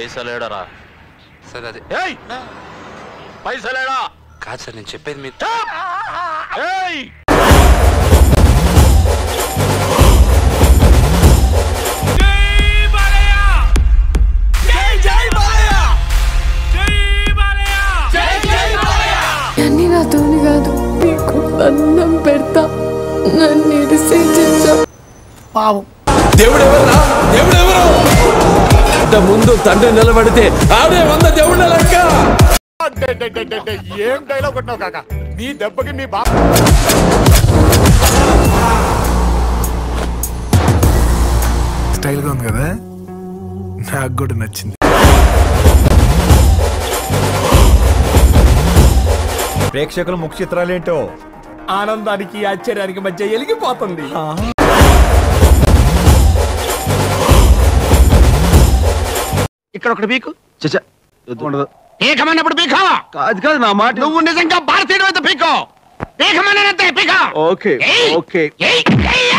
పైసలేడరా sir అది ఏయ్ పైసలేడా కాదు సార్ నేను చెప్పేది మీరు ఏయ్ అన్ని నాతోని కాదు నీకు అన్నం పెడతా నన్ను ఇరిసేయించా పావం దేవుడు ఎవరా దేవుడు ఎవరు ఇంత ముందు తండ్రి నిలబడితే ఆవిడే వంద దేవుళ్ళ లెక్క ఏం డైలాగ్ కొట్టావు కాక నీ దెబ్బకి మీ బాబు స్టైల్గా ఉంది కదా నాకు కూడా నచ్చింది ప్రేక్షకుల ముఖ చిత్రాలేంటో ఆనందానికి ఆశ్చర్యానికి మధ్య ఎలిగిపోతుంది ఇక్కడ ఒకటి పీకు ఉండదు పీకమన్నప్పుడు పీకా కాదు కాదు నా మాట నువ్వు నిజంగా భారతీయుడు అయితే పీకో పీకమన్నంతే పీకా ఓకే ఏయ్! ఓకే ఏయ్! ఏయ్!